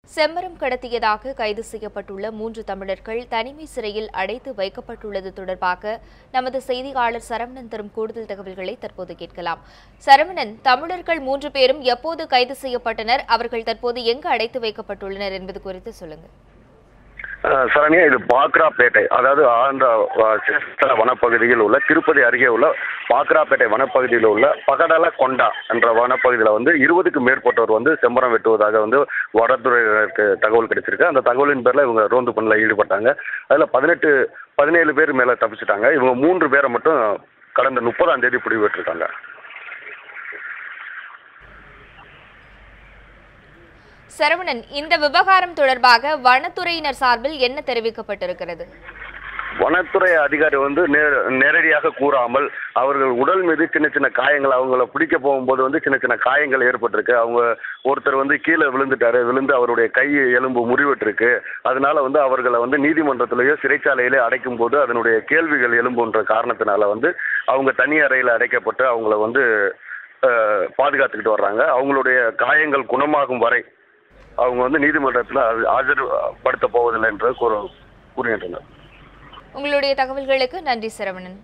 செம்மரம் கடத்தியதாக கைது செய்யப்பட்டுள்ள மூன்று தமிழர்கள் தனிமை சிறையில் அடைத்து வைக்கப்பட்டுள்ளது தொடர்பாக நமது செய்தியாளர் சரவணன் தரும் கூடுதல் தகவல்களை தற்போது கேட்கலாம் சரவணன் தமிழர்கள் மூன்று பேரும் எப்போது கைது செய்யப்பட்டனர் அவர்கள் தற்போது எங்கு அடைத்து வைக்கப்பட்டுள்ளனர் என்பது குறித்து சொல்லுங்கள் அஹ் சரண்யா இது பாக்ராப்பேட்டை அதாவது ஆந்திரா அஹ், சிறுஸ்தல வனப்பகுதியில் உள்ள திருப்பதி அருகே உள்ள பாக்ராப்பேட்டை வனப்பகுதியில் உள்ள பகடல கொண்டா என்ற வனப்பகுதியில் வந்து இருபதுக்கும் மேற்பட்டோர் வந்து செம்பரம் வெட்டுவதாக வந்து வனத்துறையினருக்கு தகவல் கிடைச்சிருக்கு அந்த தகவலின் பேரில் இவங்க ரோந்து பணியில் ஈடுபட்டாங்க அதில் பதினெட்டு பதினேழு பேர் மேலே தப்பிச்சிட்டாங்க இவங்க மூன்று பேரை மட்டும் கடந்த முப்பதாம் தேதி பிடிவு பெற்றிருக்காங்க சரவணன் இந்த விவகாரம் தொடர்பாக வனத்துறையினர் சார்பில் என்ன தெரிவிக்கப்பட்டிருக்கிறது வனத்துறை அதிகாரி வந்து நே- நேரடியாக கூறாமல் அவர்கள் உடல் மீது சின்ன சின்ன காயங்கள் அவங்கள பிடிக்க போகும்போது வந்து சின்ன சின்ன காயங்கள் ஏற்பட்டிருக்கு அவங்க ஒருத்தர் வந்து கீழே விழுந்துட்டாரு விழுந்து அவருடைய கை எலும்பு முறிவிட்டிருக்கு அதனால வந்து அவர்களை வந்து நீதிமன்றத்திலேயோ சிறைச்சாலையிலே அடைக்கும் போது அதனுடைய கேள்விகள் எலும்புன்ற காரணத்தினால வந்து அவங்க தனி அறையில் அடைக்கப்பட்டு அவங்கள வந்து அஹ், பாதுகாத்துக்கிட்டு வர்றாங்க அவங்களுடைய காயங்கள் குணமாகும் வரை அவங்க வந்து நீதிமன்றத்தில் ஆஜர்படுத்த போவதில்லை என்று கூற கூறுகின்றனர் உங்களுடைய தகவல்களுக்கு நன்றி சரவணன்